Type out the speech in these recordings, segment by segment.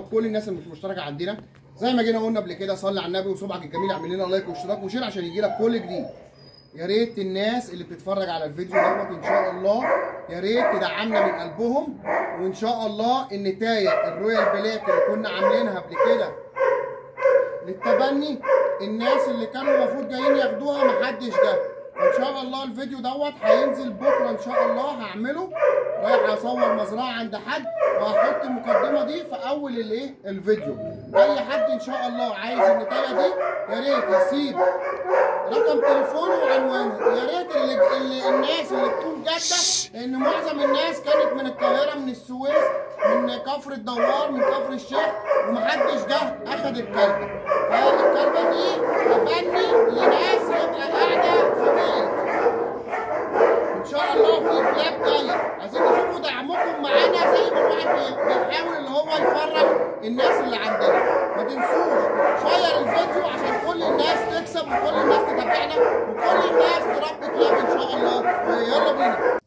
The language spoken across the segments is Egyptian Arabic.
وكل الناس اللي مش مشتركه عندنا زي ما جينا قلنا قبل كده صلي على النبي وصبعك الجميل اعمل لنا لايك واشتراك وشير عشان يجي لك كل جديد يا ريت الناس اللي بتتفرج على الفيديو دوت ان شاء الله يا ريت تدعمنا من قلبهم وان شاء الله النتايه الرويال بلاك اللي كنا عاملينها قبل كده للتبني الناس اللي كانوا المفروض جايين ياخدوها محدش جه ان شاء الله الفيديو دوت هينزل بكره ان شاء الله هعمله رايح اصور مزرعه عند حد وهحط المقدمه دي في اول الايه الفيديو اي حد ان شاء الله عايز النتايه دي يا ريت يسيب رقم تليفونه وعنوانه يا ريت اللي, اللي الناس اللي تكون جاده لان معظم الناس كانت من القاهره من السويس من كفر الدوار من كفر الشيخ ومحدش جه اخد الكلبه فالكلبه دي تبني لناس يبقى قاعده في بيت ان شاء الله في كلاب جايه عايزين نشوفوا دعمكم معانا زي ما الواحد بي- بيحاول ان هو يفرح الناس اللي عندنا ما تنسوش شير الفيديو عشان كل الناس تكسب وكل الناس تتابعنا وكل الناس تربي كلاب ان شاء الله يلا بينا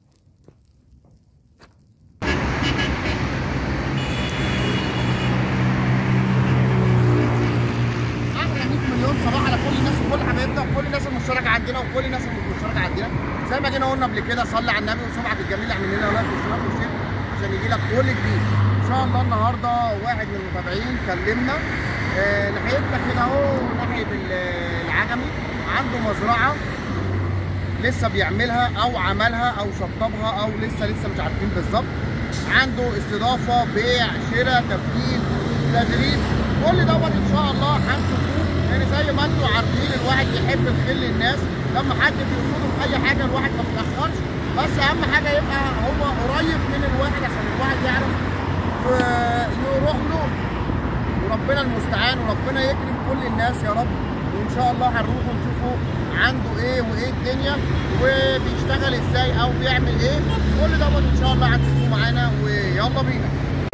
احلى 100 مليون صباح على كل الناس وكل حبايبنا وكل الناس المشتركه عندنا وكل الناس اللي مش مشتركه عندنا زي ما جينا قلنا قبل كده صلي على النبي وسمعك الجميل اعمل لنا لايك واشتراك وشير عشان يجي لك كل جديد ان شاء الله النهارده واحد من المتابعين كلمنا آه ناحيتنا كده اهو ناحيه ال- العجمي عنده مزرعه لسه بيعملها او عملها او شطبها او لسه لسه مش عارفين بالظبط عنده استضافه بيع شراء تبديل تدريب كل دوت ان شاء الله هنشوفوه لان زي ما انتم عارفين الواحد يحب الخير للناس لما حد بيقصده في اي حاجه الواحد ما بيتاخرش بس اهم حاجه يبقى هو قريب من الواحد عشان الواحد يعرف آه، يروح له وربنا المستعان وربنا يكرم كل الناس يا رب وان شاء الله هنروح ونشوفه عنده ايه وايه الدنيا وبيشتغل ازاي او بيعمل ايه كل دوت ان شاء الله هتشوفوه معانا ويلا بينا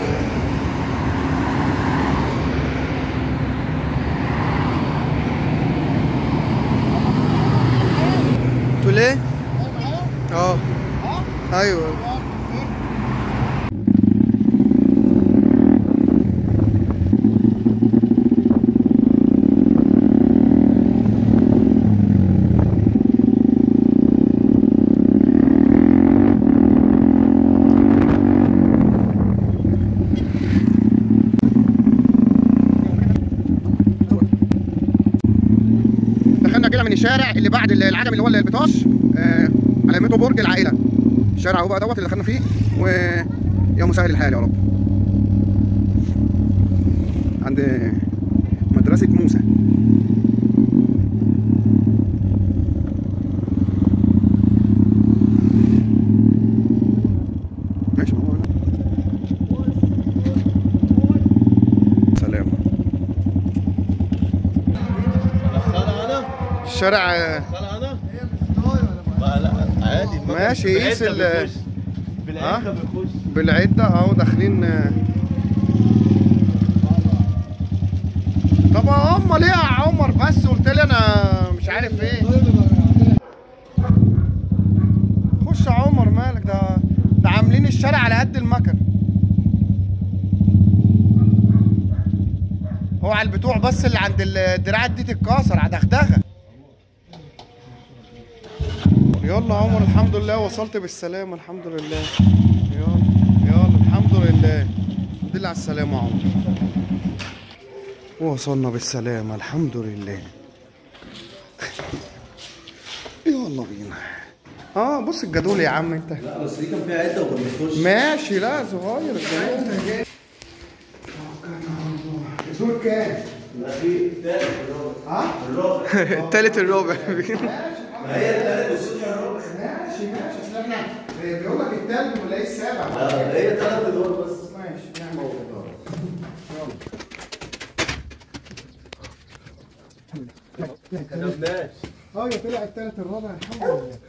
تقول ايه؟ معايا؟ اه اه ايوه دخلنا كده من الشارع اللي بعد العجم اللي هو البطاش آه علامته برج العائله الشارع هو بقى دوت اللي دخلنا فيه ويا مسهل الحال يا رب عند مدرسه موسى ماشي ما هو هنا. سلام دخلها انا الشارع آه، دخلها انا لا لا عادي ما- ماشي، يقيس بالعدة ال- بيخش. بالعدة بيخش بالعدة اهو داخلين طب امال ايه يا عمر بس قلت لي انا مش عارف ايه خش يا عمر مالك ده ده عاملين الشارع على قد المكن هو على البتوع بس اللي عند الدراعات دي تتكسر هدغدغه يلا يا عمر الحمد لله وصلت بالسلامة الحمد لله يلا يلا الحمد لله الحمد لله على السلامة يا عمر وصلنا بالسلامة الحمد لله يلا بينا اه بص الجدول يا عم انت لا بس دي كان فيها عدة وكان بيخش ماشي لا صغير الجدول دول كام؟ الاخير الثالث الرابع ها؟ الرابع التالت الرابع ما هي الثالث والصبح الرابع ماشي ماشي اصل احنا بيقول لك التالت ولا ايه السابع؟ لا هي ثلاث ادوار بس ماشي نعمة وبدار يلا كتبناش اه يا طلع التالت الرابع الحمد لله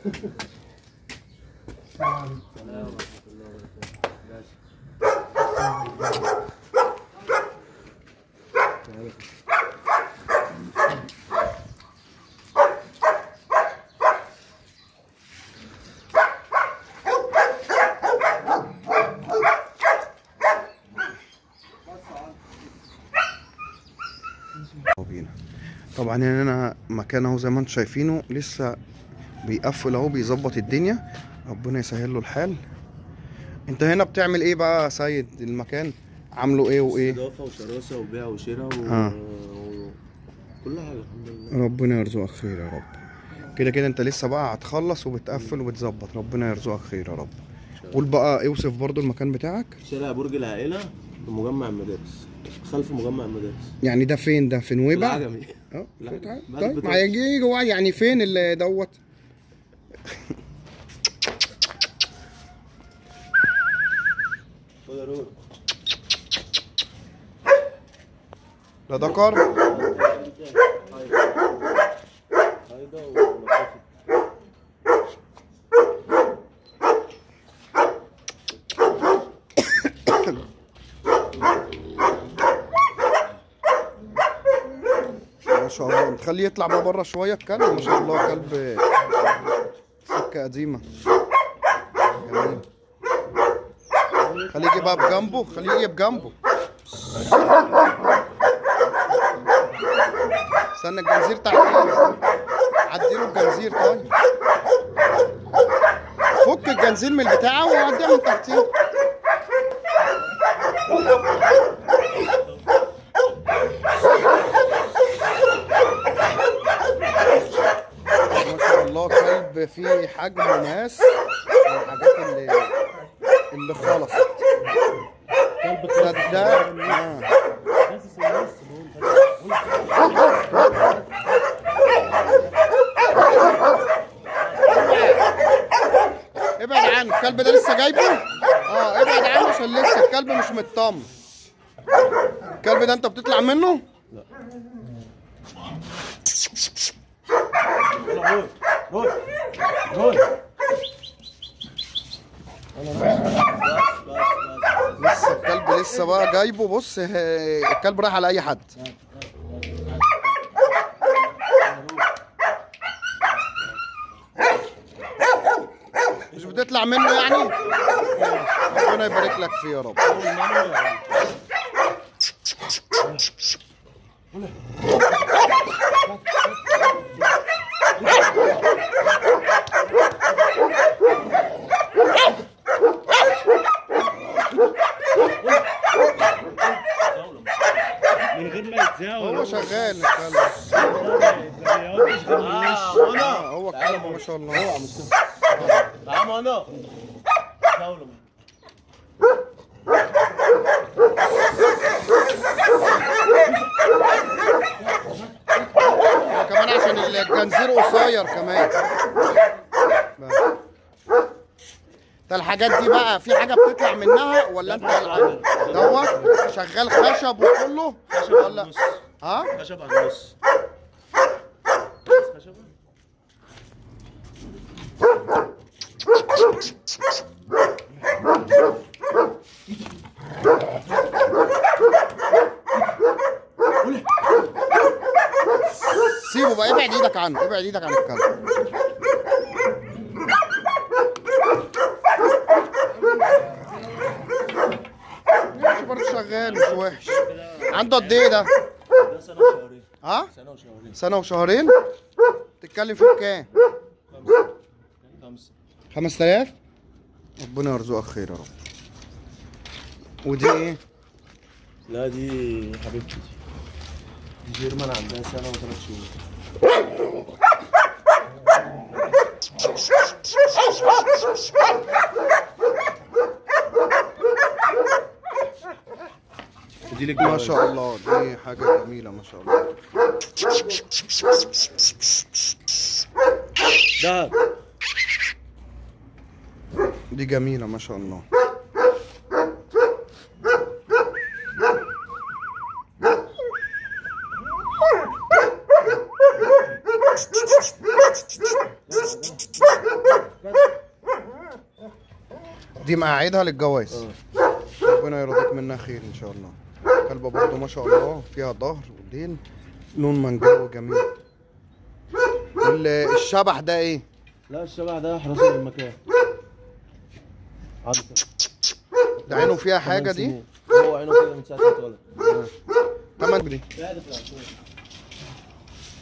طبعا هنا مكان اهو زي ما انتم شايفينه لسه بيقفل اهو بيظبط الدنيا ربنا يسهل له الحال انت هنا بتعمل ايه بقى يا سيد المكان عامله ايه وايه اضافه وشراسه وبيع وشراء و... آه. و... كل حاجه الحمد لله ربنا يرزقك خير يا رب كده كده انت لسه بقى هتخلص وبتقفل وبتظبط ربنا يرزقك خير يا رب قول بقى اوصف برضو المكان بتاعك شارع برج العائله في مجمع المدارس خلف مجمع المدارس يعني ده فين ده في نويبع العجمي اه لا، في تعال. بعد طيب البطاطس. ما يجي جوه يعني فين اللي دوت خد يا رود ده ده كار هيدا ونضفت ما شاء الله تخليه يطلع بقى بره شويه الكلب ما شاء الله كلب سكه قديمه جميل خليه يجي بقى بجنبه خليه يجي بجنبه استنى الجنزير تحت عديله الجنزير طيب فك الجنزير من البتاعه وعديها من تحتيه ما شاء الله كلب فيه حجم وناس من الحاجات اللي اللي خلصت ده ده آه. ابعد عنه الكلب ده لسه جايبه اه ابعد عنه عشان لسه الكلب مش مطمن الكلب ده انت بتطلع منه يلا رود رود رود بس بس لسه الكلب لسه بقى جايبه بص ه- الكلب رايح على اي حد مش بتطلع منه يعني ربنا يبارك لك فيه يا رب من غير ما يتزاول هو شغال الكلب اه انا آه، هو الكلب ما شاء الله اوعى مش كده تعال انا دولة هو كمان عشان الجنزير قصير كمان بس. ده الحاجات دي بقى في حاجه بتطلع منها ولا انت دوت شغال خشب وكله خشب على ولا النص ها خشب على النص خشب سيبه بقى ابعد ايدك عنه ابعد ايدك عن الكلب ماشي برضه شغال مش وحش عنده قد ايه ده؟ ده سنة وشهرين ها؟ سنة وشهرين سنة وشهرين؟ تتكلم في بكام؟ خمسة خمسة 5000 ربنا يرزقك خير يا رب ودي ايه؟ لا دي حبيبتي دي دي جيرمان عندها سنة وثلاث شهور ودي لك ما شاء الله دي حاجة جميلة ما شاء الله ده دي جميلة ما شاء الله دي مقاعدها للجواز ربنا يرضيك منها خير ان شاء الله كلبة برضه ما شاء الله فيها ظهر وديل لون منجاوي جميل ال- الشبح ده ايه؟ لا الشبع ده حراسة المكان عدسة ده عينه فيها حاجة دي؟ سنين. هو عينه كده من ساعة ما اتولد تمن دي قاعدة في العصور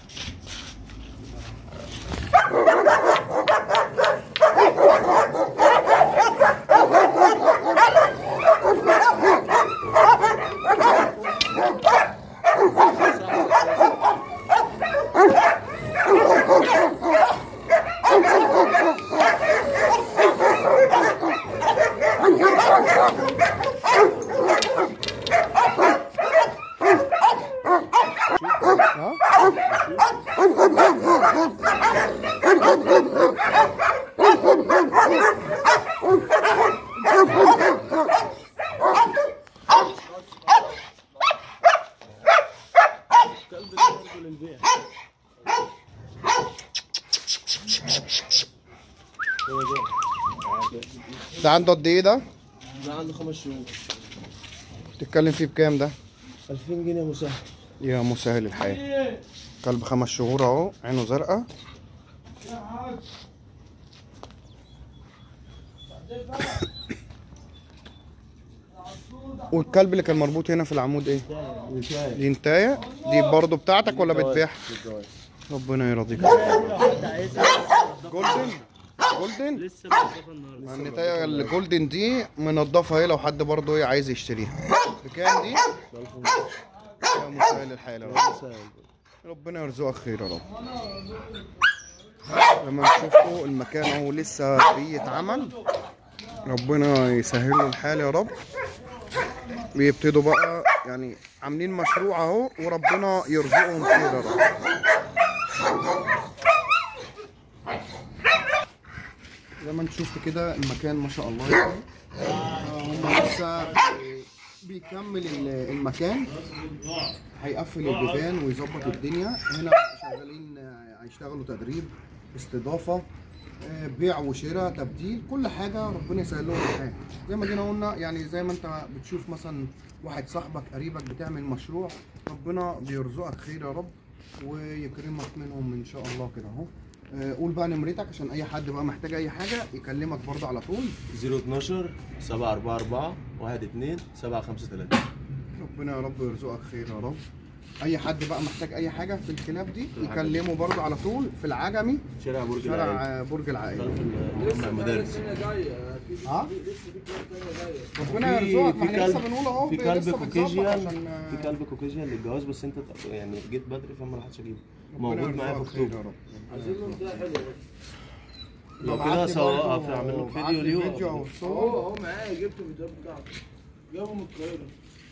الكلب ده برضه للبيع هو ده ده عنده قد ايه ده؟ ده عنده خمس شهور تتكلم فيه بكام ده؟ 2000 جنيه مساحة يا مسهل الحياة كلب خمس شهور اهو عينه زرقاء والكلب اللي كان مربوط هنا في العمود ايه؟ وشاي دي انتايه دي برضه بتاعتك ولا بتبيعها؟ ربنا يرضيك جولدن جولدن لسه مصطفى النهارده النتايه الجولدن دي منضفه اهي لو حد برضه ايه عايز يشتريها بكام دي؟ يا مسهل الحال يا رب ربنا يرزقك خير يا رب لما نشوفوا المكان اهو لسه بيتعمل ربنا يسهل له الحال يا رب بيبتدوا بقى يعني عاملين مشروع اهو وربنا يرزقهم خير يا رب زي ما انت شفت كده المكان ما شاء الله يعني آه، هم لسه بيكمل ال- المكان هيقفل البيبان ويظبط الدنيا هنا شغالين آه، هيشتغلوا تدريب استضافه آه، بيع وشراء تبديل كل حاجه ربنا يسهل لهم الحال زي ما جينا قلنا يعني زي ما انت بتشوف مثلا واحد صاحبك قريبك بتعمل مشروع ربنا بيرزقك خير يا رب ويكرمك منهم ان شاء الله كده اهو آه، قول بقى نمرتك عشان اي حد بقى محتاج اي حاجه يكلمك برضه على طول 012 744 12 753 ربنا يا رب يرزقك خير يا رب اي حد بقى محتاج اي حاجه في الكلاب دي يكلمه برضه على طول في العجمي شارع برج شارع العين آه، برج العائله خلف مجمع المدارس ها ربنا يرزقك ما في احنا لسه كلب بنقول اهو في لسه كلب بنظبط كوكيجيان عشان آه، في كلب كوكيجيان للجواز بس انت يعني جيت بدري فما لحقتش اجيبه ربنا موجود معايا في يرزقك خير اكتوبر يا رب لو ابعت كده لي سواء برضه- في اعمل لك ابعت فيديو لي ليه فيديو او وأقول. صور هو معايا جبت الفيديوهات بتاعته جابه من القاهرة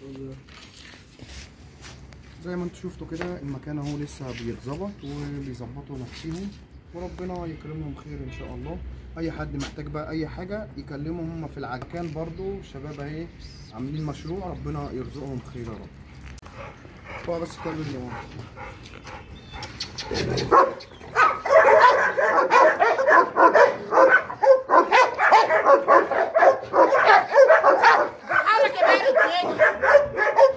زي ما انتوا شفتوا كده المكان اهو لسه بيتظبط وبيظبطوا نفسهم وربنا يكرمهم خير ان شاء الله اي حد محتاج بقى اي حاجه يكلمهم هم في العكان برضو الشباب اهي عاملين مشروع ربنا يرزقهم خير يا رب هو بس كلب اللي ورا. حركه بارد كده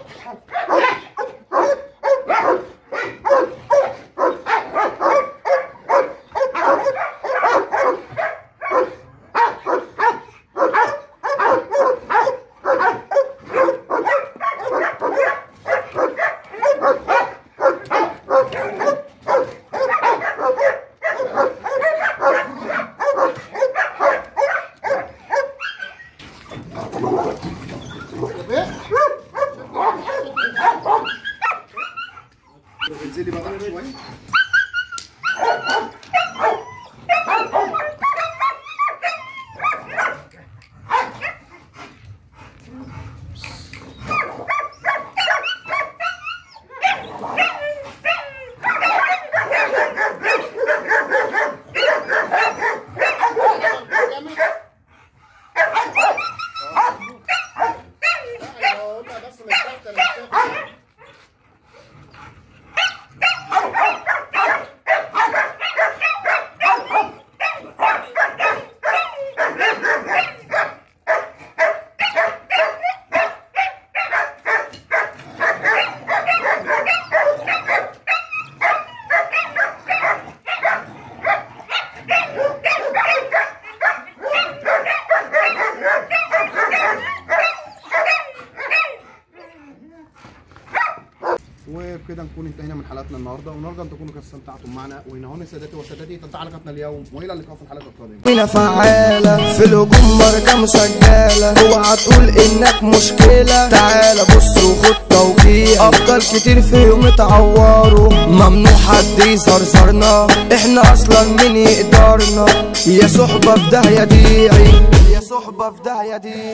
وبكده نكون انتهينا من حلقتنا النهارده ونرجو ان تكونوا قد استمتعتم معنا وهنا هون سادتي وسادتي تنتهي حلقتنا اليوم والى اللقاء في الحلقه القادمه مينا فعالة في الهجوم مرجع مسجلة اوعى تقول انك مشكلة تعالى بص وخد توقيع ابطال كتير فيهم اتعوروا ممنوع حد يزرزرنا احنا اصلا مين يقدرنا يا صحبة في داهية ديعي يا صحبة في داهية ديعي